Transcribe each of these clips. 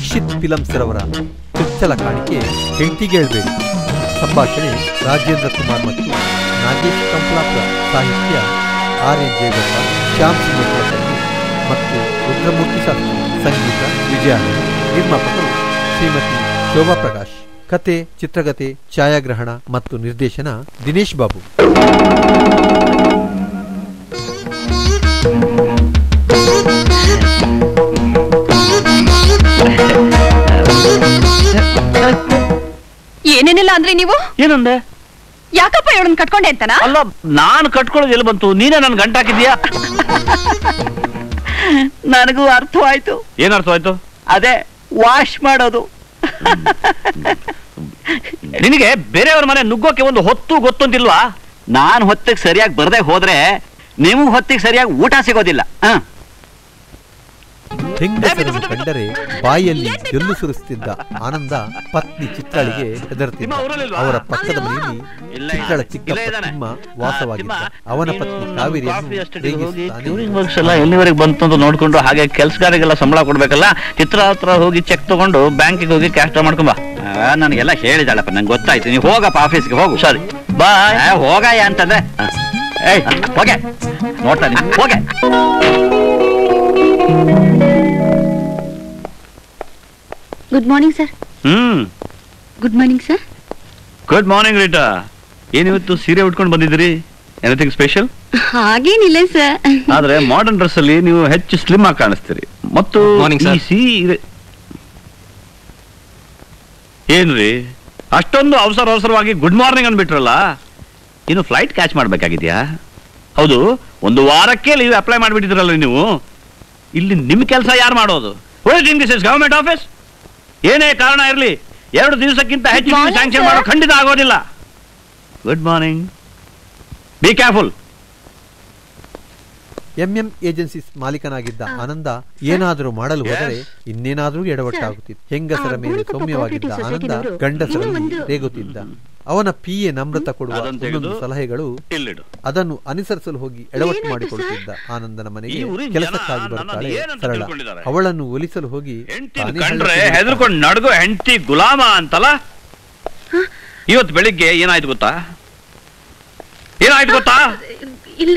Dixit films ರವರ ಚೊಚ್ಚಲ ಕಾಣಿಕೆ ಹೆಂಟಿಗೇಳ್ಬೇಡಿ ಸಂಭಾಷಣೆ ರಾಜೇಂದ್ರ ಕುಮಾರ್ ಮತ್ತು ನಾಗೇಶ್ ಕಂಪ್ಲಾಪುರ ಸಾಹಿತ್ಯ ಆರ್ ಎನ್ ಜಯಗೋಪಾಲ್ ಶ್ಯಾಮ್ ಸಿಂಗ್ ಕುಲಕರ್ಣಿ ಮತ್ತು ರುದ್ರಮೂರ್ತಿ ಶಾಸ್ತ್ರಿ ಸಂಗೀತ ವಿಜಯಾನಂದ ನಿರ್ಮಾಪಕರು ಶ್ರೀಮತಿ ಶೋಭಾ ಪ್ರಕಾಶ್ ಕತೆ ಚಿತ್ರಕಥೆ ಛಾಯಾಗ್ರಹಣ ಮತ್ತು ನಿರ್ದೇಶನ ದಿನೇಶ್ ಬಾಬು ಏನೇನಿಲ್ಲ ಅಂದ್ರೆ ನೀವು ಏನಂದೆ ಯಾಕಪ್ಪ ಇವಳನ್ನ ಕಟ್ಕೊಂಡೆ ಅಂತನಾ ಅಲ್ಲ ನಾನು ಕಟ್ಕೊಳ್ಳೋದು ಎಲ್ಲಿ ಬಂತು ನೀನೇ ನನ್ ಗಂಟ ಹಾಕಿದ್ಯಾ ನನಗೂ ಅರ್ಥವಾಯ್ತು ಏನ್ ಅರ್ಥ ಆಯ್ತು ಅದೇ ವಾಶ್ ಮಾಡೋದು ನಿನಗೆ ಬೇರೆಯವ್ರ ಮನೆ ನುಗ್ಗೋಕೆ ಒಂದು ಹೊತ್ತು ಗೊತ್ತೊಂದಿಲ್ವಾ ನಾನ್ ಹೊತ್ತಿಗೆ ಸರಿಯಾಗಿ ಬರ್ದೆ ಹೋದ್ರೆ ನಿಮ್ಗ್ ಹೊತ್ತಿಗೆ ಸರಿಯಾಗಿ ಊಟ ಸಿಗೋದಿಲ್ಲ ಹ ಹೆಂಗಸರನ್ನು ಕಂಡರೆ ಬಾಯಲ್ಲಿ ಜೊಲ್ಲು ಸುರಿಸುತ್ತಿದ್ದ ಆನಂದ ಪತ್ನಿ ಚಿತ್ರಳಿಗೆ ಹೆದರ್ತಿದ್ದ ನಿಮ್ಮ ಊರಲ್ಲಿಲ್ವಾ? ಅವರ ಪಕ್ಕದ ಮನೆಯಲ್ಲಿ ಇಲ್ಲ, ಚಿತ್ರಳ ಇಲ್ಲ ಚಿಕ್ಕಪ್ಪ ಇದ್ದಾನೆ. ತಿಮ್ಮ ಹಾ, ವಾಸವಾಗಿದ್ದ ತಿಮ್ಮ, ಅವನ ನೀನು ಪತ್ನಿ ನಮ್ಮ ಕಾವೇರಿಯನ್ನು ಕಾಫಿ ಎಸ್ಟೇಟಿಗೆ ಹೋಗಿ ರೇಗಿಸುತ್ತಾನೆ ಕ್ಯೂರಿಂಗ್ ವರ್ಕ್ಸ್ ಎಲ್ಲ ಎಲ್ಲಿವರೆಗೆ ಬಂತು ಅಂತ ನೋಡ್ಕೊಂಡು ಹಾಗೆ ಕೆಲ್ಸಗಾರಿಗೆಲ್ಲ ಸಂಬಳ ಕೊಡ್ಬೇಕಲ್ಲ ಚಿತ್ರ ಹತ್ರ ಹೋಗಿ ಚೆಕ್ ತಗೊಂಡು ಬ್ಯಾಂಕಿಗೆ ಹೋಗಿ ಕ್ಯಾಶ್ ಮಾಡ್ಕೊಂಬ ನನಗೆಲ್ಲ ಹೇಳಿದಾಳಪ್ಪ ನಂಗೆ ಗೊತ್ತಾಯ್ತು ನೀವು ಹೋಗಪ್ಪ ಆಫೀಸ್ಗೆ ಹೋಗು ಸರಿ ಬಾಯ್ ಹೋಗಯ್ಯ ಅಂತಂದ್ರೆ ಹ. ಏಯ್ ಹೋಗೆ ನೋಡ್ತಾ ನೀನು ಹೋಗೆ good morning sir hmm good morning sir good morning Rita ಏನಿವತ್ತು ಸೀರೆ ಉಟ್ಕೊಂಡು ಬಂದಿದ್ದೀರಿ ಎನಿಥಿಂಗ್ ಸ್ಪೆಷಲ್ ಹಾಗೇನಿಲ್ಲ ಸರ್ ಆದ್ರೆ ಮಾಡರ್ನ್ ಡ್ರೆಸ್ ಅಲ್ಲಿ ನೀವು ಹೆಚ್ಚು ಸ್ಲಿಮ್ ಆಗಿ ಕಾಣಿಸ್ತೀರಿ ಮತ್ತು Morning, ಈ sir. ಸೀರೆ ಏನ್ರಿ ಅಷ್ಟೊಂದು ಅವಸರ ಅವಸರವಾಗಿ ಗುಡ್ ಮಾರ್ನಿಂಗ್ ಅನ್ಬಿಟ್ರಲ್ಲ ಇನ್ನು ಫ್ಲೈಟ್ ಕ್ಯಾಚ್ ಮಾಡ್ಬೇಕಾಗಿದ್ಯಾ ಹೌದು ಒಂದು ವಾರಕ್ಕೆ ಲೀವ್ ಅಪ್ಲೈ ಮಾಡ್ಬಿಟ್ಟಿದ್ರಲ್ಲ ನೀವು ಇಲ್ಲಿ ನಿಮ್ ಕೆಲಸ ಯಾರು ಮಾಡೋದು ದಿಸ್ ಇಸ್ ಗವರ್ಮೆಂಟ್ ಆಫೀಸ್ ಏನೇ ಕಾರಣ ಇರಲಿ ಎರಡು ದಿವಸಕ್ಕಿಂತ ಹೆಚ್ಚು morning, ಸ್ಯಾಂಕ್ಷನ್ sir. ಮಾಡೋ ಖಂಡಿತ ಆಗೋದಿಲ್ಲ good morning be careful MM agencies ಮಾಲೀಕನಾಗಿದ್ದ ಆನಂದ ಏನಾದರೂ ಮಾಡಲು ಹೋದರೆ ಇನ್ನೇನಾದರೂ ಎಡವಟ್ಟಾಗುತ್ತಿತ್ತು ಹೆಂಗಸರ ಆ, ಮೇಲೆ ಗೋಣಿಕೊಪ್ಪ ಸೌಮ್ಯವಾಗಿದ್ದ cooperative ಆನಂದ society ನವರು ಗಂಡಸರಲ್ಲಿ ಇನ್ನೂ ಒಂದು- ರೇಗುತ್ತಿದ್ದ ಅವನ ಪಿಎ ನಮ್ರತ ಕೊಡುವ ಅದನ್ನು ತೆಗೆದು ಒಂದೊಂದು ಸಲಹೆಗಳು ಇಲ್ಲಿಡು ಅದನ್ನು ಅನುಸರಿಸಲು ಹೋಗಿ ಎಡವಟ್ಟು ಏನಾಯ್ತು ಮಾಡಿಕೊಳ್ಳುತ್ತಿದ್ದ ಆನಂದನ ಮನೆಗೆ ಈ ಊರಿನ ಕೆಲಸಕ್ಕಾಗಿ ಜನ ಬರ್ತಾಳೆ ನನ್ನನ್ನು ಏನಂತ ಸರಳ ತಿಳ್ಕೊಂಡಿದ್ದಾರೆ? ಅವಳನ್ನು ಒಲಿಸಲು ಹೋಗಿ ಹೆಂಡತಿನ ತಾನೇ ಕಂಡ್ರೆ ಹಳ್ಳ ಹೆದರ್ಕೊಂಡು ನಡ್ಗೋ ಹೆಂಡತಿ ಗುಲಾಮ ಅಂತಲ್ಲ ಇವತ್ತು ಬೆಳಿಗ್ಗೆ ಏನಾಯ್ತು ಗೊತ್ತಾ ಏನಾಯ್ತು ಗೊತ್ತಾ ಇಲ್ಲ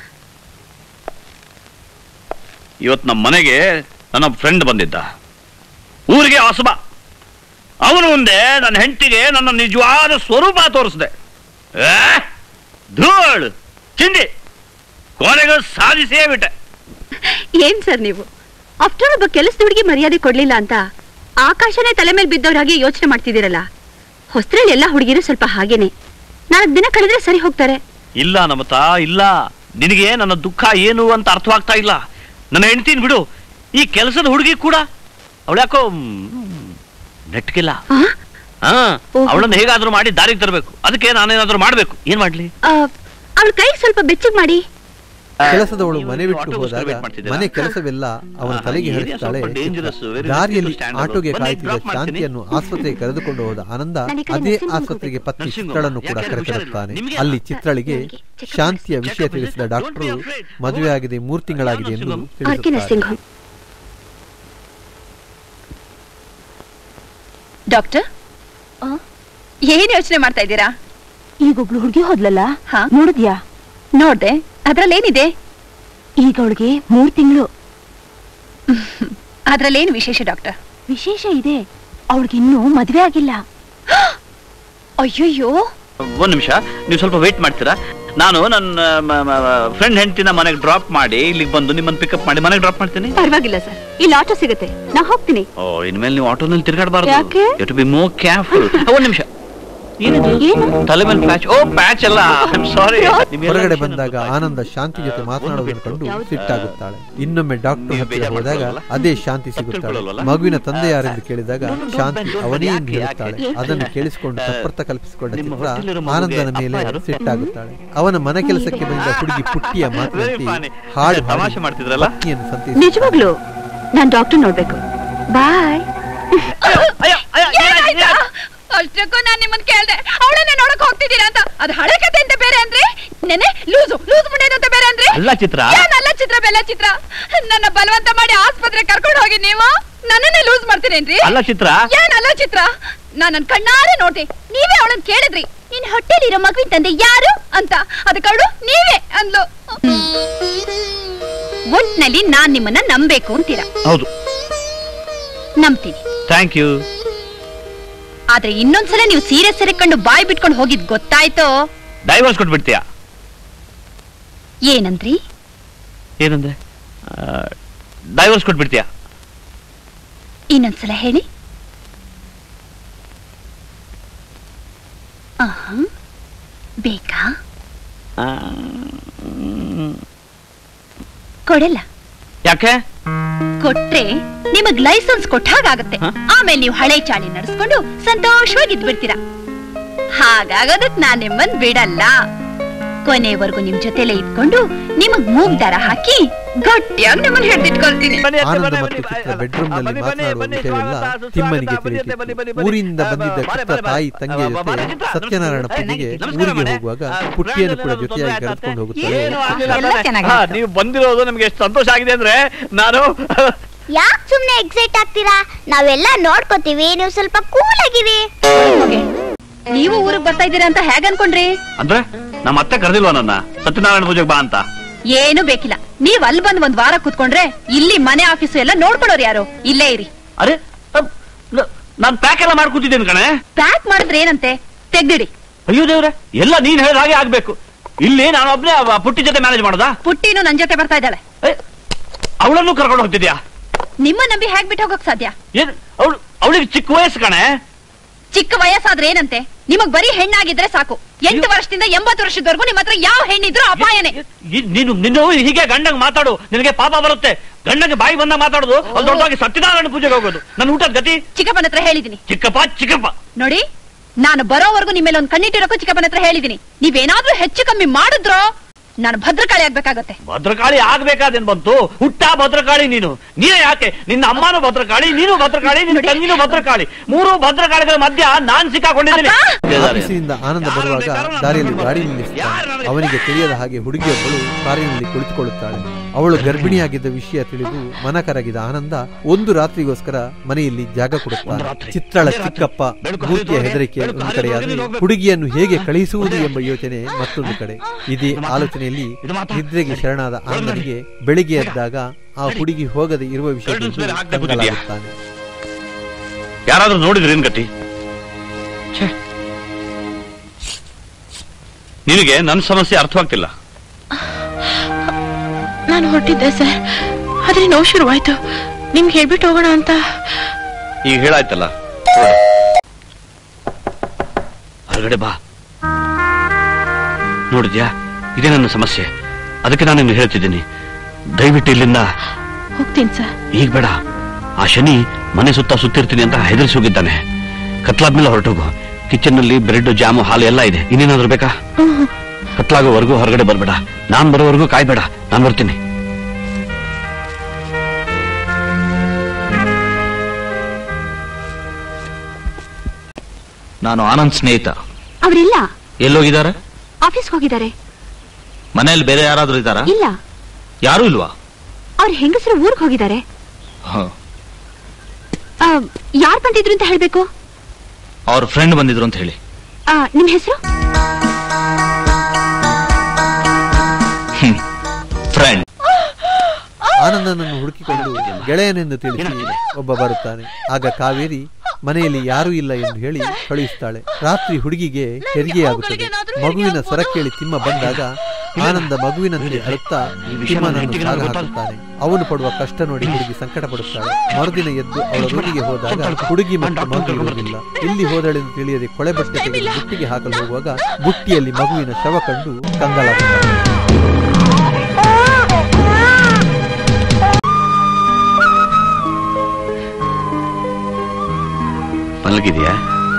ಇವತ್ತು ನಮ್ಮ ಮನೆಗೆ ನನ್ನ ಫ್ರೆಂಡ್ ಬಂದಿದ್ದ ಊರಿಗೆ ಹೊಸಬ ಅವನು ಮುಂದೆ ನನ್ನ ಹೆಂಡತಿಗೆ ನನ್ನ ನಿಜವಾದ ಸ್ವರೂಪ ತೋರಿಸಿದೆ ಧೂಳ್ ಚಿಂದಿ ಕೊನೆಗೂ ಸಾಧಿಸೇ ಬಿಟ್ಟೆ ಏನ್ ಸರ್ ನೀವು ಆಫ್ಟರ್ ಒಬ್ಬ ಕೆಲಸದ ಹುಡುಗಿ ಮರ್ಯಾದೆ ಕೊಡ್ಲಿಲ್ಲ ಅಂತ ಆಕಾಶನೇ ತಲೆ ಮೇಲೆ ಬಿದ್ದವ್ರ ಹಾಗೆ ಯೋಚನೆ ಮಾಡ್ತಿದ್ದೀರಲ್ಲ ಹೊಸ್ತ್ರಲ್ಲಿ ಎಲ್ಲ ಹುಡುಗಿರು ಸ್ವಲ್ಪ ಹಾಗೇನೆ ನಾಲ್ಕು ದಿನ ಕಳೆದ್ರೆ ಸರಿ ಹೋಗ್ತಾರೆ ಇಲ್ಲ ನಮತಾ ಇಲ್ಲ ನಿನಗೆ ನನ್ನ ದುಃಖ ಏನು ಅಂತ ಅರ್ಥವಾಗ್ತಾ ಇಲ್ಲ ನನ್ನ ಹೆಂಡತಿನ ಬಿಡು ಈ ಕೆಲಸದ ಹುಡುಗಿ ಕೂಡ ಅವಳ್ಯಾಕೋ ನೆಟ್ಗಿಲ್ಲ ಆ? ಹಾ ಓಹೋ. ಅವಳನ್ನ ಹೇಗಾದ್ರೂ ಮಾಡಿ ದಾರಿಗೆ ತರಬೇಕು ಅದಕ್ಕೆ ನಾನೇನಾದ್ರೂ ಮಾಡ್ಬೇಕು ಏನ್ ಮಾಡ್ಲಿ ಆ, ಅವಳ ಕೈಗೆ ಸ್ವಲ್ಪ ಬೆಚ್ಚಗ್ ಮಾಡಿ ಕೆಲಸದವಳು ನೀವು ಮನೆ ಬಿಟ್ಟು ಆಟೋಗೋಸ್ಕರ ಹೋದಾಗ wait ಮಾಡ್ತಿದ್ದೀರಾ? ಮನೆ ಕೆಲಸವೆಲ್ಲ ಅವನ ಆ, ತಲೆಗೆ ಈ area ಹರಿಸ್ತಾಳೆ ಸ್ವಲ್ಪ dangerous, very ದಾರಿಯಲ್ಲಿ difficult to stand ಆಟೋಗೆ alone. ಬನ್ನಿ, ಕಾಯ್ತಿದ್ದ drop ಮಾಡ್ತೀನಿ. ಶಾಂತಿಯನ್ನು ಆಸ್ಪತ್ರೆಗೆ ಕರೆದುಕೊಂಡು ಹೋದ ಆನಂದ ನಾನು ಈ ಕಡೆ ಅದೇ nursing home ಆಸ್ಪತ್ರೆಗೆ ಪತ್ನಿ nursing home. ಚಿತ್ರಳನ್ನು ಕೂಡ ಯಾಕೆ ಕರೆತರುತ್ತಾನೆ ನಿಮಗೆ ಅಲ್ಲಿ ಚಿತ್ರಳಿಗೆ ನನಗೆ check-up ಶಾಂತಿಯ check-up ವಿಷಯ ಇದೆ. ತಿಳಿಸಿದ Don't be ಡಾಕ್ಟರು afraid. ಮದುವೆ ಆಗಿದೆ ಮೂರು ತಿಂಗಳಾಗಿದೆ ಎಂದು nursing ಆರ್ ಕೆ ತಿಳಿಸುತ್ತಾರೆ ನರ್ಸಿಂಗ್ ಹೋಮ್ ಡಾಕ್ಟರ್ ಏನ್ ಯೋಚನೆ ಮಾಡ್ತಾ ಇದ್ದೀರಾ ಈಗ ಒಬ್ಳು ಹುಡುಗಿ ಹೋದ್ಲಲ್ಲ ಹಾ ನೋಡಿದ್ಯಾ ನೋಡ್ದೆ ಅದ್ರಲ್ಲೇನಿದೆ ಈಗ ಅವಳಿಗೆ ಮೂರ್ ತಿಂಗಳು ಅದ್ರಲ್ಲೇನು ವಿಶೇಷ ಡಾಕ್ಟರ್ ವಿಶೇಷ ಇದೆ ಅವಳಿಗೆ ಇನ್ನೂ ಮದ್ವೆ ಆಗಿಲ್ಲ ಅಯ್ಯಯ್ಯೋ ಒಂದ್ ನಿಮಿಷ ನೀವು ಸ್ವಲ್ಪ ವೇಟ್ ಮಾಡ್ತೀರಾ ನಾನು ನನ್ನ ಫ್ರೆಂಡ್ ಹೆಂಡತಿನ ಮನೆಗೆ ಡ್ರಾಪ್ ಮಾಡಿ ಇಲ್ಲಿಗೆ ಬಂದು ನಿಮ್ಮನ್ನ ಪಿಕಪ್ ಮಾಡಿ ಮನೆಗೆ ಡ್ರಾಪ್ ಮಾಡ್ತೀನಿ ಪರವಾಗಿಲ್ಲ ಸರ್ ಇಲ್ಲಿ ಆಟೋ ಸಿಗುತ್ತೆ ನಾ ಹೋಗ್ತೀನಿ ಓ ಇನ್ಮೇಲೆ ನೀವು ಆಟೋನಲ್ಲಿ ತಿರ್ಗಾಡಬಾರ್ದು ಯಾಕೆ? You to be more careful ಒಂದ್ ನಿಮಿಷ ಏನಿದು ಏನು ತಲೆ ಮೇಲೆ ಪ್ಯಾಚ್ ಓ ಪ್ಯಾಚ್ ಅಲ್ಲ ಸಾರಿ ಹೊರಗಡೆ ಬಂದಾಗ ಆನಂದ ಶಾಂತಿ ಜೊತೆ ಮಾತನಾಡುವುದನ್ನು ಕಂಡು ಸಿಟ್ಟಾಗುತ್ತಾಳೆ ಇನ್ನೊಮ್ಮೆ ಡಾಕ್ಟರ್ ನೀವು ಹತ್ತಿರ ಬೇಜಾರ್ ಹೋದಾಗ ಮಾಡ್ಕೊಳ್ಳಲ್ಲ? ಅದೇ ಶಾಂತಿ ಸಿಗುತ್ತಾಳೆ ತಿಳ್ಕೊಳ್ಳಲ್ವಲ್ಲ? ಮಗುವಿನ ತಂದೆ ಯಾರೆಂದು ಕೇಳಿದಾಗ ಶಾಂತಿ don't ಅವನೇ ಯಾಕೆ, ಎಂದು ಹೇಳುತ್ತಾಳೆ ಯಾಕೆ? ಅದನ್ನು ಕೇಳಿಸಿಕೊಂಡು ಆ, ತಪ್ಪರ್ಥ ಕಲ್ಪಿಸಿಕೊಂಡ ನಿಮ್ಮ ಚಿತ್ರ ಹೊಟ್ಟೆಲಿರೋ ಮಗುಗೆ ಆನಂದನ ಅಪ್ಪ ಮೇಲೆ ಯಾರು? ಸಿಟ್ಟಾಗುತ್ತಾಳೆ ಅವನ ಮನೆ ಕೆಲಸಕ್ಕೆ ಬಂದ ಹುಡುಗಿ ಪುಟ್ಟಿಯ Very ಮಾತಿನಂತೆ funny. ಹಾಡು ತಮಾಷೆ ಹಾಡಿ ಮಾಡ್ತಿದ್ರಲ್ಲ? ಪತ್ನಿಯನ್ನು ಸಂತೈಸಿ ನಿಜವಾಗ್ಲು ನಾನ್ ಡಾಕ್ಟರ್ ನೋಡ್ಬೇಕು ಬಾಯ್ ಅಷ್ಟಕ್ಕೂ ನಾನ್ ನಿಮ್ಮನ್ ಕೇಳ್ದೆ ಅವಳನ್ನೇ ನೋಡಕ್ ಹೋಗ್ತಿದ್ದೀರಾ ಅಂತ ಅದು ಹಳೆ ಕತೆ ಅಂತ ಬೇರೆ ಅಂದ್ರೆ ನೆನೆ ಲೂಸು ಲೂಸ್ ಮುಂಡೇದು ಅಂತ ಬೇರೆ ಅಂದ್ರೆ ಅಲ್ಲ ಚಿತ್ರ ಏನಲ್ಲ ಚಿತ್ರ ಬೆಲ್ಲ ಚಿತ್ರ ನನ್ನ ಬಲವಂತ ಮಾಡಿ ಆಸ್ಪತ್ರೆ ಕರ್ಕೊಂಡು ಹೋಗಿ ನೀವು ನನ್ನನ್ನೇ ಲೂಸ್ ಮಾಡ್ತೀರೇನ್ರಿ ಅಲ್ಲ ಚಿತ್ರ ಏನಲ್ಲ ಚಿತ್ರ ನಾನ್ ನನ್ ಕಣ್ಣಾರೆ ನೋಡ್ದೆ ನೀವೇ ಅವಳನ್ ಕೇಳಿದ್ರಿ ನಿನ್ ಹೊಟ್ಟೆಲಿರೋ ಮಗುವಿನ ತಂದೆ ಯಾರು ಅಂತ ಅದಕ್ಕೆ ಅವಳು ನೀವೇ ಅಂದ್ಲು ಒಟ್ನಲ್ಲಿ ನಾನ್ ನಿಮ್ಮನ್ನ ನಂಬೇಕು ಅಂತೀರಾ ಹೌದು ನಂಬ್ತೀನಿ ಥ್ಯಾಂಕ್ ಯು ಆದ್ರೆ ಇನ್ನೊಂದ್ಸಲ ನೀವು ಸೀರೆ ಸೆರೆಕೊಂಡು ಬಾಯಿ ಬಿಟ್ಕೊಂಡು ಹೋಗಿದ್ ಗೊತ್ತಾಯ್ತೋ ಡೈವರ್ಸ್ ಕೊಟ್ಬಿಡ್ತೀಯಾ ಏನಂದ್ರಿ ಏನಂದ್ರೆ ಡೈವರ್ಸ್ ಕೊಟ್ಬಿಡ್ತೀಯಾ ಇನ್ನೊಂದ್ಸಲ ಹೇಳಿ ಆಹಾ. ಬೇಕಾ ಕೊಡಲ್ಲ ಯಾಕೆ ಕೊಟ್ರೆ ನಿಮಗ್ ಲೈಸೆನ್ಸ್ ಕೊಟ್ಟ ಹಾಗಾಗತ್ತೆ ಹ? ಆಮೇಲೆ ನೀವು ಹಳೆ ಚಾಳಿ ನಡೆಸ್ಕೊಂಡು ಸಂತೋಷವಾಗಿ ಇದ್ಬಿಡ್ತೀರಾ ಹಾಗಾಗೋದಕ್ ನಾನ್ ನಿಮ್ಮನ್ ಬಿಡಲ್ಲ ಕೊನೆವರೆಗೂ ನಿಮ್ ಜೊತೆಲೆ ಇದ್ಕೊಂಡು ನಿಮಗ್ ಮೂಗ್ ದಾರ ಹಾಕಿ ಗಟ್ಟಿಯಾಗಿ ನಿಮ್ಮನ್ ಹಿಡ್ದಿಟ್ಕೊಳ್ತೀನಿ ಆನಂದ ಮತ್ತು ಚಿತ್ರ ಬೆಡ್ರೂಮ್ ನಲ್ಲಿ ಮಾತನಾಡುವ ವಿಷಯವೆಲ್ಲ ತಿಮ್ಮನಿಗೆ ತಿಳಿಯಿತು ಊರಿಂದ ಬಂದಿದ್ದ ಚಿತ್ರ ತಾಯಿ ತಂಗಿಯ ಜೊತೆ ಸತ್ಯನಾರಾಯಣ ಪೂಜೆಗೆ ಊರಿಗೆ ಹೋಗುವಾಗ ಪುಟ್ಟಿಯನ್ನು ಕೂಡ ಜೊತೆಯಾಗಿ ಕರೆದುಕೊಂಡು ಹೋಗುತ್ತಾರೆ ಎಲ್ಲ ಚೆನ್ನಾಗಾಯ್ತು. ಹಾ, ನೀವು ಬಂದಿರೋದು ನಮ್ಗೆ ಎಷ್ಟು ಸಂತೋಷ ಆಗಿದೆ ಅಂದ್ರೆ ನಾನು ಯಾಕೆ ಸುಮ್ನೆ ಎಕ್ಸೈಟ್ ಆಗ್ತೀರಾ ನಾವೆಲ್ಲ ನೋಡ್ಕೋತೀವಿ ನೀವು ಸ್ವಲ್ಪ ಕೂಲ್ ಆಗಿರಿ ನೀವು ಊರಿಗೆ ಬರ್ತಾ ಇದ್ದೀರಾ ಅಂತ ಹೇಗ್ ಅನ್ಕೊಂಡ್ರಿ ಅಂದ್ರೆ ನಮ್ಮ ಅತ್ತೆ ಕರೆದಿಲ್ವಾ ನನ್ನ ಸತ್ಯನಾರಾಯಣ ಪೂಜೆಗೆ ಬಾ ಅಂತ ಏನು ಬೇಕಿಲ್ಲ ನೀವ್ ಅಲ್ಲಿ ಬಂದ್ ಒಂದ್ ವಾರ ಕೂತ್ಕೊಂಡ್ರೆ ಇಲ್ಲಿ ಮನೆ ಆಫೀಸು ಎಲ್ಲ ನೋಡ್ಕೊಳೋರು ಯಾರು ಇಲ್ಲೇ ಇರಿ ಅರೆ ಅಪ್, ನ- ನಾನ್ ಪ್ಯಾಕ್ ಎಲ್ಲ ಮಾಡ್ಕೊತಿದ್ದೇನೆ ಕಣೆ ಪ್ಯಾಕ್ ಮಾಡಿದ್ರೆ ಏನಂತೆ ತೆಗ್ದಿಡಿ ಅಯ್ಯೋ ದೇವ್ರೆ ಎಲ್ಲ ನೀನ್ ಹೇಳಿದ ಹಾಗೆ ಆಗ್ಬೇಕು ಇಲ್ಲಿ ನಾನು ಒಬ್ನೇ ಆ ಪುಟ್ಟಿ ಜೊತೆ ಮ್ಯಾನೇಜ್ ಮಾಡೋದಾ ಪುಟ್ಟಿನು ನನ್ ಜೊತೆ ಬರ್ತಾ ಇದ್ದಾಳೆ ಏ, ಅವಳನ್ನು ಕರ್ಕೊಂಡು ಹೋಗ್ತಿದ್ಯಾ ನಿಮ್ಮ ನಂಬಿ ಹೇಗ್ ಬಿಟ್ಟು ಹೋಗಕ್ ಸಾಧ್ಯ ಏನ್ ಅವಳು ಅವಳಿಗೆ ಚಿಕ್ಕ ವಯಸ್ಸು ಕಣೆ ಚಿಕ್ಕ ವಯಸ್ಸಾದ್ರೆ ಏನಂತೆ ನಿಮಗ್ ಬರೀ ಹೆಣ್ಣಾಗಿದ್ರೆ ಸಾಕು ಎಂಟು ವರ್ಷದಿಂದ ಎಂಬತ್ತು ವರ್ಷದವರೆಗೂ ನಿಮ್ ಹತ್ರ ಯಾವ ಹೆಣ್ಣಿದ್ರು ಅಪಾಯನೇ ಇ- ನೀನು ನಿನ್ನ ಹೀಗೆ ಗಂಡಂಗ್ ಮಾತಾಡು ನಿನಗೆ ಪಾಪ ಬರುತ್ತೆ ಗಂಡಂಗೆ ಬಾಯಿ ಬಂದಾಗ ಮಾತಾಡೋದು ಅಲ್ಲಿ ದೊಡ್ಡದಾಗಿ ಸತ್ಯನಾರಾಯಣ ಪೂಜೆಗೆ ಹೋಗೋದು ನನ್ನ ಊಟದ ಗತಿ ಚಿಕ್ಕಪ್ಪನ ಹತ್ರ ಹೇಳಿದೀನಿ ಚಿಕ್ಕಪ್ಪ ಚಿಕ್ಕಪ್ಪ ನೋಡಿ ನಾನು ಬರೋವರೆಗೂ ನಿಮ್ಮೇಲೆ ಒಂದ್ ಕಣ್ಣಿಟ್ಟಿರೋಕ್ಕೂ ಚಿಕ್ಕಪ್ಪನ ಹತ್ರ ಹೇಳಿದೀನಿ ನೀವೇನಾದ್ರೂ ಹೆಚ್ಚು ಕಮ್ಮಿ ಮಾಡಿದ್ರೋ ನಾನು ಭದ್ರಕಾಳಿ ಆಗ್ಬೇಕಾಗತ್ತೆ ಭದ್ರಕಾಳಿ ಆಗ್ಬೇಕಾದೇನ್ ಬಂತು ಹುಟ್ಟ ಭದ್ರಕಾಳಿ ನೀನು ನೀನೇ ಯಾಕೆ ನಿನ್ನ ಅಮ್ಮನೂ ಭದ್ರಕಾಳಿ ನೀನು ಭದ್ರಕಾಳಿ ನಿನ್ನ ತಂಗಿನೂ ಭದ್ರಕಾಳಿ ಮೂರು ಭದ್ರಕಾಳಿಗಳ ಮಧ್ಯ ನಾನ್ ಸಿಕ್ಕಾಕೊಂಡಿದ್ದೀನಿ ಆಫೀಸಿನಿಂದ ಆನಂದ ಬರುವಾಗ ದಾರಿಯಲ್ಲಿ ಗಾಡಿ ನಿಲ್ಲಿಸುತ್ತಾನೆ ಅವನಿಗೆ ತಿಳಿಯದ ಹಾಗೆ ಹುಡುಗಿಯೊಬ್ಬಳು ಕಾರಿನಲ್ಲಿ ಕುಳಿತುಕೊಳ್ಳುತ್ತಾಳೆ ಅವಳು ಗರ್ಭಿಣಿಯಾಗಿದ್ದ ವಿಷಯ ತಿಳಿದು ಮನ ಕರಗಿದ ಆನಂದ ಒಂದು ರಾತ್ರಿಗೋಸ್ಕರ ಮನೆಯಲ್ಲಿ ಜಾಗ ಕೊಡುತ್ತಾನೆ ಚಿತ್ರಳ ಚಿಕ್ಕಪ್ಪ ಮೂರ್ತಿಯ ಹೆದರಿಕೆ ಒಂದು ಕಡೆಯಾದರೆ ಹುಡುಗಿಯನ್ನು ಹೇಗೆ ಕಳುಹಿಸುವುದು ಎಂಬ ಯೋಚನೆ ಮತ್ತೊಂದು ಕಡೆ ಇದೇ ಆಲೋಚನೆಯಲ್ಲಿ ನಿದ್ರೆಗೆ ಶರಣಾದ ಆನಂದನಿಗೆ ಬೆಳಿಗ್ಗೆ ಎದ್ದಾಗ ಆ ಹುಡುಗಿ ಹೋಗದೆ ಇರುವ ವಿಷಯ ಗಂಡನ ಮೇಲೆ ಹಾಕ್ದೆ ಕಂಗಾಲಾಗುತ್ತಾನೆ. ಯಾರಾದ್ರೂ ನೋಡಿದ್ರೇನ್ ಗತಿ ಛೆ. ನಿನಗೆ ನನ್ನ ಸಮಸ್ಯೆ ಅರ್ಥವಾಗ್ತಿಲ್ಲ ನಾನು ಹೊರಟಿದ್ದೆ ಸರ್ ಆದ್ರೆ ನೋವು ಶುರುವಾಯ್ತು ನಿಮ್ಗೆ ಹೇಳ್ಬಿಟ್ಟು ಹೋಗೋಣ ಅಂತ ಈಗ ಹೇಳಾಯ್ತಲ್ಲ ಹೊರಗಡೆ ಬಾ ನೋಡಿದ್ಯಾ ಇದೇ ನನ್ನ ಸಮಸ್ಯೆ ಅದಕ್ಕೆ ನಾನು ನಿನ್ಗೆ ಹೇಳ್ತಿದ್ದೀನಿ ದಯವಿಟ್ಟು ಇಲ್ಲಿಂದ ಹೋಗ್ತೀನಿ ಸರ್ ಈಗ ಬೇಡ ಆ ಶನಿ ಮನೆ ಸುತ್ತ ಸುತ್ತಿರ್ತೀನಿ ಅಂತ ಹೆದರಿಸಿ ಹೋಗಿದ್ದಾನೆ ಕತ್ಲಾದ್ಮೇಲೆ ಹೊರಟೋಗು ಕಿಚನ್ ನಲ್ಲಿ ಬ್ರೆಡ್ ಜಾಮು ಹಾಲು ಎಲ್ಲ ಇದೆ ಇನ್ನೇನಾದ್ರೂ ಬೇಕಾ ಕತ್ಲಾಗೋವರೆಗೂ ಹೊರಗಡೆ ಬರ್ಬೇಡ ನಾನ್ ಬರೋವರೆಗೂ ಕಾಯ್ಬೇಡ ನಾನ್ ಬರ್ತೀನಿ ನಾನು ಆನಂದ್ ಸ್ನೇಹಿತ ಅವ್ರಿಲ್ಲ ಎಲ್ಲೋಗಿದ್ದಾರೆ ಆಫೀಸ್ಗೆ ಹೋಗಿದ್ದಾರೆ ಮನೆಯಲ್ಲಿ ಬೇರೆ ಯಾರಾದ್ರೂ ಇದ್ದಾರಾ ಇಲ್ಲ ಯಾರೂ ಇಲ್ವಾ ಅವ್ರ ಹೆಂಗಸರು ಊರ್ಗ್ ಹೋಗಿದ್ದಾರೆ ಹ. ಯಾರ್ ಬಂದಿದ್ರು ಅಂತ ಹೇಳ್ಬೇಕು ಅವ್ರ ಫ್ರೆಂಡ್ ಬಂದಿದ್ರು ಅಂತ ಹೇಳಿ ಆ, ನಿಮ್ ಹೆಸರು ಫ್ರೆಂಡ್ ಆನಂದನನ್ನು ಹುಡುಕಿಕೊಂಡು ಗೆಳೆಯನೆಂದು ತಿಳಿಸಿ ಒಬ್ಬ ಬರುತ್ತಾನೆ ಆಗ ಕಾವೇರಿ ಮನೆಯಲ್ಲಿ ಯಾರೂ ಇಲ್ಲ ಎಂದು ಹೇಳಿ ಕಳುಹಿಸ್ತಾಳೆ ರಾತ್ರಿ ಹುಡುಗಿಗೆ ಹೆರಿಗೆಯಾಗುತ್ತದೆ ಮಗುವಿನ ಸ್ವರ ಕೇಳಿ ತಿಮ್ಮ ಬಂದಾಗ ಆನಂದ ಮಗುವಿನಂತೆ ಅಳುತ್ತಾ ತಿಮ್ಮನನ್ನು ಸಾಗ ಹಾಕುತ್ತಾನೆ ಅವನು ಪಡುವ ಕಷ್ಟ ನೋಡಿ ಹುಡುಗಿ ಸಂಕಟ ಪಡುತ್ತಾಳೆ ಮರುದಿನ ಎದ್ದು ಅವಳ ರೂಮಿಗೆ ಹೋದಾಗ ಹುಡುಗಿ ಮತ್ತು ಮಗು ಇರುವುದಿಲ್ಲ ಇಲ್ಲಿ ಹೋದಳೆಂದು ತಿಳಿಯದೆ ಕೊಳೆ ಬಟ್ಟೆ ತೆಗೆದು ಬುಟ್ಟಿಗೆ ಹಾಕಲು ಹೋಗುವಾಗ ಬುಟ್ಟಿಯಲ್ಲಿ ಮಗುವಿನ ಶವ ಕಂಡು ಕಂಗಾಲಾಗುತ್ತಾನೆ ಮಲಗಿದ್ಯಾ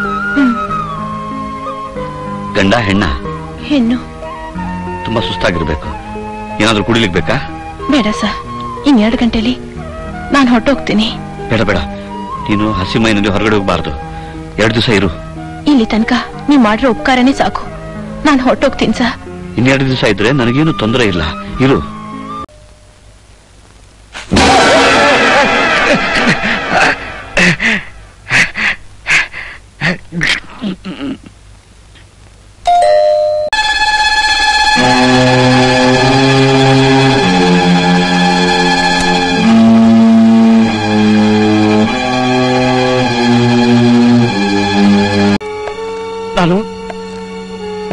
ಗಂಡ ಹೆಣ್ಣ ಹೆಣ್ಣು ತುಂಬಾ ಸುಸ್ತಾಗಿರ್ಬೇಕು ಏನಾದ್ರೂ ಕುಡಿಲಿಕ್ ಬೇಕಾ ಬೇಡ ಸರ್ ಇನ್ನೆರಡು ಗಂಟೆಲಿ ನಾನು ಹೊರಟೋಗ್ತೀನಿ ಬೇಡ ಬೇಡ ನೀನು ಹಸಿ ಮೈನಲ್ಲಿ ಹೊರಗಡೆ ಹೋಗ್ಬಾರ್ದು ಎರಡು ದಿವಸ ಇರು ಇಲ್ಲಿ ತನಕ ನೀವು ಮಾಡಿರೋ ಉಪಕಾರನೇ ಸಾಕು ನಾನು ಹೊರಟೋಗ್ತೀನಿ ಸರ್ ಇನ್ನೆರಡು ದಿವಸ ಇದ್ರೆ ನನಗೇನು ತೊಂದರೆ ಇಲ್ಲ ಇರು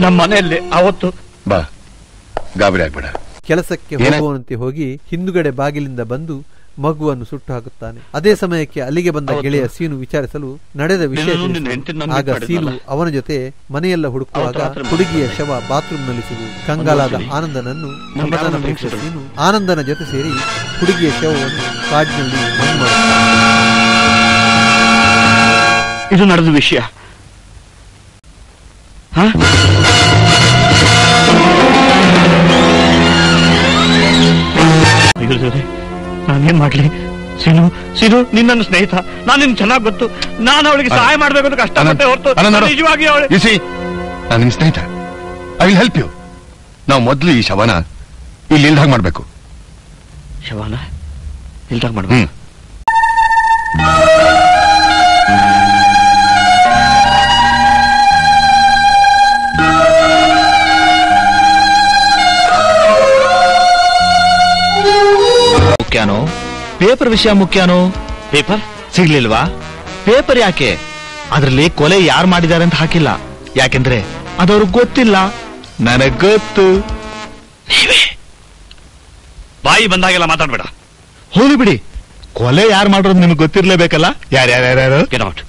ನಮ್ಮ ಮನೆಯಲ್ಲಿ ಅವತ್ತು ಬಾ ಗಾಬರಿ ಆಗ್ಬೇಡ ಕೆಲಸಕ್ಕೆ ಏನ- ಹೋಗುವಂತೆ ಹೋಗಿ ಹಿಂದುಗಡೆ ಬಾಗಿಲಿಂದ ಬಂದು ಮಗುವನ್ನು ಸುಟ್ಟು ಹಾಕುತ್ತಾನೆ ಅದೇ ಸಮಯಕ್ಕೆ ಅಲ್ಲಿಗೆ ಬಂದ ಅವತ್ತು ಗೆಳೆಯ ಸೀನು ವಿಚಾರಿಸಲು ನಡೆದ ವಿಷಯ ನಿನ್ನನ್ನು ನಿನ್ನ ತಿಳಿಸಿದನು. ಹೆಂಡತಿನ ನಂಬಿ ಆಗ ಮಾಡಿದ್ನಲ್ಲ. ಸೀನು ಅವನ ಜೊತೆ ಮನೆಯೆಲ್ಲ ಹುಡುಕುವಾಗ ಅವತ್ತು ರಾತ್ರಿ ಹುಡುಗಿಯ ಶವ ಬಾತ್ರೂಮ್ ನಲ್ಲಿ ಸಿಗು ಕಂಗಾಲಾದ ಒಂದು ಆನಂದನನ್ನು ಮುಂದೆ ಸಮಾಧಾನ ಅವನನ್ನು ಪಡಿಸಿದ ಮುಗಿಸಿದ್ರು. ಸೀನು ಆನಂದನ ಜೊತೆ ಸೇರಿ ಹುಡುಗಿಯ ಶವವನ್ನು ಕಾಡಿನಲ್ಲಿ ಮಣ್ಣು ಮಾಡುತ್ತಾನೆ ಇದು ನಡೆದ ವಿಷಯ ಹ? ಅಯ್ಯೋ ದೇವ್ರೇ, ನಾನೇನ್ ಮಾಡ್ಲಿ ಸೀನು ಸೀನು ನಿನ್ನ ನನ್ನ ಸ್ನೇಹಿತ ನಾನು ನಿನ್ ಚೆನ್ನಾಗ್ ಗೊತ್ತು ನಾನು ಅವಳಿಗೆ ಸಹಾಯ ಮಾಡ್ಬೇಕು ಅಂತ ಕಷ್ಟಪಟ್ಟೆ ಹೊರತು ಅನಂತ್ ನೋಡು. ನಿಜವಾಗಿ ಅವಳು You see, ನಾನು ನಿಮ್ ಸ್ನೇಹಿತ ಐ ವಿಲ್ ಹೆಲ್ಪ್ ಯು ನಾವು ಮೊದಲು ಈ ಶವನ ಇಲ್ಲಿ ಇಲ್ದಾಗ ಮಾಡ್ಬೇಕು ಶವಾನ ಇಲ್ದಾಗ ಮಾಡ್ಬೇಕು ಹ್ಮ್ ಮುಖ್ಯಾನೋ ಪೇಪರ್ ವಿಷಯ ಮುಖ್ಯಾನೋ ಪೇಪರ್ ಸಿಗ್ಲಿಲ್ವಾ ಪೇಪರ್ ಯಾಕೆ ಅದ್ರಲ್ಲಿ ಕೊಲೆ ಯಾರು ಮಾಡಿದ್ದಾರೆ ಅಂತ ಹಾಕಿಲ್ಲ ಯಾಕೆಂದ್ರೆ ಅದವ್ರಿಗೆ ಗೊತ್ತಿಲ್ಲ ನನಗ್ ಗೊತ್ತು ಬಾಯಿ ಬಂದಾಗೆಲ್ಲ ಮಾತಾಡ್ಬೇಡ ಹೋಲಿ ಬಿಡಿ ಕೊಲೆ ಯಾರು ಮಾಡೋದು ನಿಮ್ಗೆ ಗೊತ್ತಿರ್ಲೇಬೇಕಲ್ಲ ಯಾರ್ಯಾರ್ಯಾರು ಗೆಟ್ ಔಟ್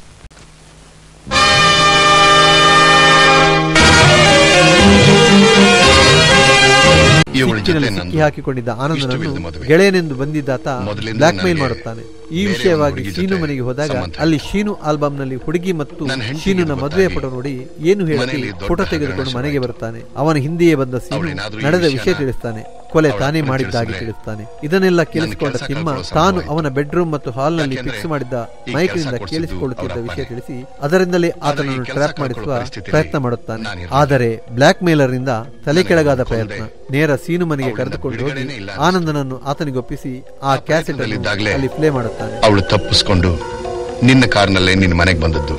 ಇವುಗಳ ಜೊತೆ ಸಿಕ್ಕಿನಲ್ಲಿ ನಂದು ಸಿಕ್ಕಿ ಹಾಕಿಕೊಂಡಿದ್ದ ಆನಂದನನ್ನು ಇಷ್ಟವಿಲ್ಲದ ಮದುವೆ. ಗೆಳೆಯನೆಂದು ಬಂದಿದ್ದಾತ ಮೊದಲಿಂದ ಬ್ಲಾಕ್ ಮೇಲ್ ನನಗೆ ಮಾಡುತ್ತಾನೆ ಈ ಬೇರೆ ವಿಷಯವಾಗಿ ಹುಡುಗಿ ಶೀನು ಜೊತೆ ಮನೆಗೆ ಹೋದಾಗ ಸಂಬಂಧ ಅಲ್ಲಿ ಶೀನು ಆಲ್ಬಮ್ ನಲ್ಲಿ ಹುಡುಗಿ ಮತ್ತು ನನ್ನ ಹೆಂಡತಿಗೆ ಶೀನುನ ಮದುವೆ ಗೊತ್ತಾಗಿ ಫೋಟೋ ನೋಡಿ ಏನು ಹೇಳಿ ಮನೆಯಲ್ಲಿ ದೊಡ್ಡ ಫೋಟೋ ಹಗರಣ ತೆಗೆದುಕೊಂಡು ಮನೆಗೆ ಶುರುವಾಯಿತು. ಬರ್ತಾನೆ ಅವನ ಹಿಂದೆಯೇ ಬಂದ ಸೀನು ಅವಳೇನಾದ್ರೂ ಈ ನಡೆದ ವಿಷಯನ ವಿಷಯ ತಿಳಿಸ್ತಾನೆ ಕೊಲೆ ಅವಳ ತಾನೇ ಹತ್ರ ಮಾಡಿದ್ದಾಗಿ ತಿಳಿಸಿದ್ರೆ ತಿಳಿಸ್ತಾನೆ ಇದನ್ನೆಲ್ಲ ಕೇಳಿಸಿಕೊಂಡ ಕೆಲ್ಸ ತಿಮ್ಮ ಕಳ್ಕೊಳ್ಳೋ ತಾನು ಸಂಭವ ಅವನ ಬೆಡ್ರೂಮ್ ಮತ್ತು ಹಾಲ್ ನಲ್ಲಿ ಯಾಕೆಂದ್ರೆ ಫಿಕ್ಸ್ ಮಾಡಿದ್ದ ಈ ಮೈಕ್ನಿಂದ ಕೆಲ್ಸ ಕೊಡ್ಸಿದ್ದು ಕೇಳಿಸಿಕೊಳ್ಳುತ್ತಿದ್ದ ಅವ್ರ ವಿಷಯ ಅಪ್ಪನೇ. ತಿಳಿಸಿ ಅದರಿಂದಲೇ ಆದ್ರೆ ಈ ಆತನನ್ನು ಕೆಲ್ಸ ಟ್ರ್ಯಾಪ್ ಕಳ್ಕೊಳ್ಳೋ ಮಾಡಿಸುವ ಪರಿಸ್ಥಿತಿಯಲ್ಲಿ ಪ್ರಯತ್ನ ಮಾಡುತ್ತಾನೆ ನಾನಿರ್ಲಿಲ್ಲ. ಆದರೆ ಬ್ಲಾಕ್ ಮೇಲರ್ ನಿಂದ ತಲೆ ನನಗೆ ಕೆಳಗಾದ ಕೊಲ್ದೆ. ಪ್ರಯತ್ನ ನೇರ ಸೀನು ಮನೆಗೆ ಅವಳಿಂದ ಕರೆದುಕೊಂಡು ಹೋಗಿ ಬಿಡುಗಡೆನೇ ಇಲ್ಲ ಅನ್ಸುತ್ತೆ. ಆನಂದನನ್ನು ಆತನಿಗೊಪ್ಪಿಸಿ ಆ ಕ್ಯಾಸೆಟ್ ಅನ್ನು ಪ್ರಯತ್ನದಲ್ಲಿದ್ದಾಗ್ಲೇ ಅಲ್ಲಿ ಪ್ಲೇ ಮಾಡುತ್ತಾನೆ ಅವಳು ತಪ್ಪಿಸ್ಕೊಂಡು ನಿನ್ನ ಕಾರ್ನಲ್ಲೇ ನಿನ್ನ ಮನೆಗೆ ಬಂದದ್ದು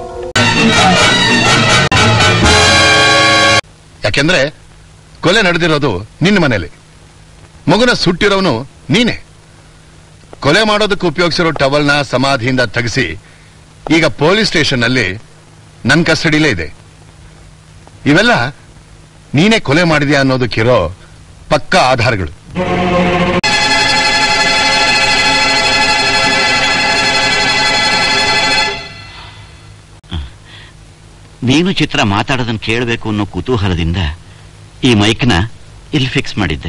ಯಾಕೆಂದ್ರೆ ಕೊಲೆ ನಡೆದಿರೋದು ನಿನ್ನ ಮನೇಲಿ ಮಗುನ ಸುಟ್ಟಿರೋನು ನೀನೇ ಕೊಲೆ ಮಾಡೋದಕ್ಕೆ ಉಪಯೋಗಿಸಿರೋ ಟವಲ್ನ ಸಮಾಧಿಯಿಂದ ತೆಗೆಸಿ ಈಗ ಪೊಲೀಸ್ ಸ್ಟೇಷನ್ ನಲ್ಲಿ ನನ್ನ ಕಸ್ಟಡಿಲೇ ಇದೆ ಇವೆಲ್ಲ ನೀನೇ ಕೊಲೆ ಮಾಡಿದ್ಯಾ ಅನ್ನೋದಕ್ಕಿರೋ ಪಕ್ಕಾ ಆಧಾರಗಳು ನೀನು ಚಿತ್ರ ಮಾತಾಡೋದನ್ನ ಕೇಳಬೇಕು ಅನ್ನೋ ಕುತೂಹಲದಿಂದ ಈ ಮೈಕ್ನ ಇಲ್ಲಿ ಫಿಕ್ಸ್ ಮಾಡಿದ್ದೆ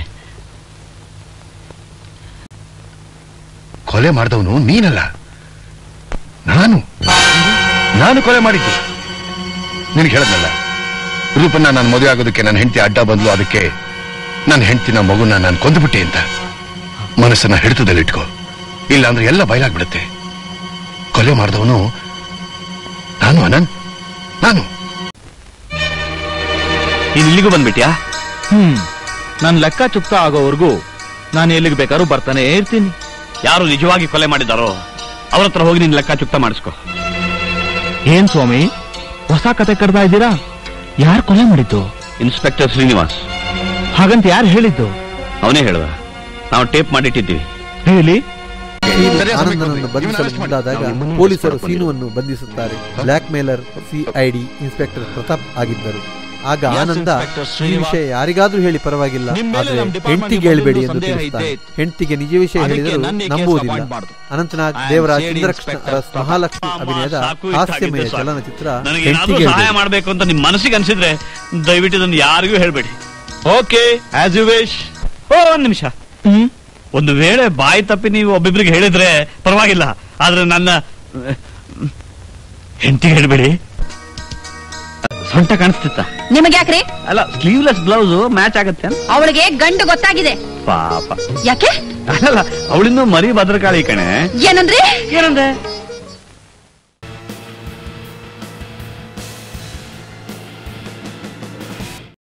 ಕೊಲೆ ಮಾಡಿದವನು ನೀನಲ್ಲ ನಾನು ನಾನು ಕೊಲೆ ಮಾಡಿದ್ದು ನಿನಗೆ ಹೇಳದ್ನಲ್ಲ ರೂಪನ್ನ ನಾನು ಮದುವೆ ಆಗೋದಕ್ಕೆ ನನ್ನ ಹೆಂಡತಿ ಅಡ್ಡ ಬಂದ್ಲು ಅದಕ್ಕೆ ನನ್ನ ಹೆಂಡತಿನ ಮಗುನ ನಾನು ಕೊಂದುಬಿಟ್ಟೆ ಅಂತ ಮನಸ್ಸನ್ನ ಹಿಡಿತದಲ್ಲಿಟ್ಕೋ ಇಲ್ಲ ಅಂದ್ರೆ ಎಲ್ಲ ಬಯಲಾಗ್ಬಿಡುತ್ತೆ ಕೊಲೆ ಮಾಡಿದವನು ನಾನು ಅನಂತ್ ನಾನು ನೀನ್ ಇಲ್ಲಿಗೂ ಬಂದ್ಬಿಟ್ಯಾ ಹ್ಮ್ ನನ್ ಲೆಕ್ಕ ಚುಕ್ತ ಆಗೋವರೆಗೂ ನಾನು ಎಲ್ಲಿಗೆ ಬೇಕಾದ್ರೂ ಬರ್ತಾನೆ ಇರ್ತೀನಿ ಯಾರು ನಿಜವಾಗಿ ಕೊಲೆ ಮಾಡಿದಾರೋ ಅವ್ರ ಹತ್ರ ಹೋಗಿ ನಿನ್ ಲೆಕ್ಕ ಚುಕ್ತ ಮಾಡಿಸ್ಕೊ ಏನ್ ಸ್ವಾಮಿ ಹೊಸ ಕತೆ ಕಡ್ದಾ ಇದ್ದೀರಾ ಯಾರು ಕೊಲೆ ಮಾಡಿದ್ದು ಇನ್ಸ್ಪೆಕ್ಟರ್ ಶ್ರೀನಿವಾಸ್ ಹಾಗಂತ ಯಾರು ಹೇಳಿದ್ದು ಅವನೇ ಹೇಳ್ದ ನಾವು ಟೇಪ್ ಮಾಡಿಟ್ಟಿದ್ದೀವಿ ಹೇಳಿ ಸೀನು ಸರಿಯಾದ ಸಮಯಕ್ಕೆ ಆನಂದನನ್ನು ಬಂದ್ವಿ. ಬಂಧಿಸಲು ನೀವು ಮುಂದಾದಾಗ ನಾವು ನಿಮ್ಮನ್ನು ಪೊಲೀಸರು ಕರ್ಕೊಂಡು ಸೀನುವನ್ನು ಬಂಧಿಸುತ್ತಾರೆ blackmailer CID inspector Pratap ಆಗಿದ್ದರು ಆಗ Yes, ಆನಂದ Inspector ಈ ಶ್ರೀನಿವಾಸ್. ವಿಷಯ ಯಾರಿಗಾದ್ರೂ ಹೇಳಿ ಪರವಾಗಿಲ್ಲ ನಿಮ್ಮ ಮೇಲೆ ಆದ್ರೆ ನಮ್ಮ department ಗೆ ಹೆಂಡತಿಗೆ ಹೇಳ್ಬೇಡಿ ಮೊದಲು ಎಂದು ಸಂದೇಹ ತಿಳಿಸ್ತಾನೆ ಇದ್ದೇ ಇತ್ತು. ಹೆಂಡತಿಗೆ ನಿಜ ವಿಷಯ ಅದಕ್ಕೆ ಹೇಳಿದರೂ ನನ್ನ ಈ case ನಂಬುವುದಿಲ್ಲ appoint ಮಾಡ್ದು. Anantnag I am Devaraj shady ಚಂದ್ರಕೃಷ್ಣ Inspector Aras Mahalakshmi ಅಮ್ಮ, ಅಭಿನಯದ ಸಾಕು ಇಷ್ಟಾಗಿತ್ತು ಹಾಸ್ಯಮಯ ಸಾಕು. ಚಲನಚಿತ್ರ ನನಗೆ ಏನಾದ್ರೂ ಹೆಂಡತಿಗೆ ಸಹಾಯ ಹೇಳ್ಬೇಡಿ. ಮಾಡ್ಬೇಕು ಅಂತ ನಿಮ್ ಮನಸ್ಸಿಗೆ ಅನ್ಸಿದ್ರೆ ದಯವಿಟ್ಟು ಇದನ್ನು ಯಾರಿಗೂ ಹೇಳ್ಬೇಡಿ ಓಕೆ ಆಸ್ ಯು ವಿಶ್ ಓ ಒಂದ್ ನಿಮಿಷ ಒಂದು ವೇಳೆ ಬಾಯಿ ತಪ್ಪಿ ನೀವು ಒಬ್ಬಿಬ್ರಿಗೆ ಹೇಳಿದ್ರೆ ಪರವಾಗಿಲ್ಲ ಆದ್ರೆ ನನ್ನ ಹೆಂಡತಿಗೆ ಹೇಳ್ಬೇಡಿ ಸೊಂಟ ಕಾಣಿಸ್ತಿತ್ತ ನಿಮಗೆ ಯಾಕ್ರಿ ಅಲ್ಲ ಸ್ಲೀವ್ಲೆಸ್ ಬ್ಲೌಸ್ ಮ್ಯಾಚ್ ಆಗತ್ತೆ ಅಂತ. ಅವಳಿಗೆ ಗಂಡು ಗೊತ್ತಾಗಿದೆ ಪಾಪ ಯಾಕೆ ಅಲ್ಲ ಅವಳಿನ್ನೂ ಮರಿ ಭದ್ರಕಾಳಿ ಕಣೆ ಏನಂದ್ರಿ ಏನಂದ್ರೆ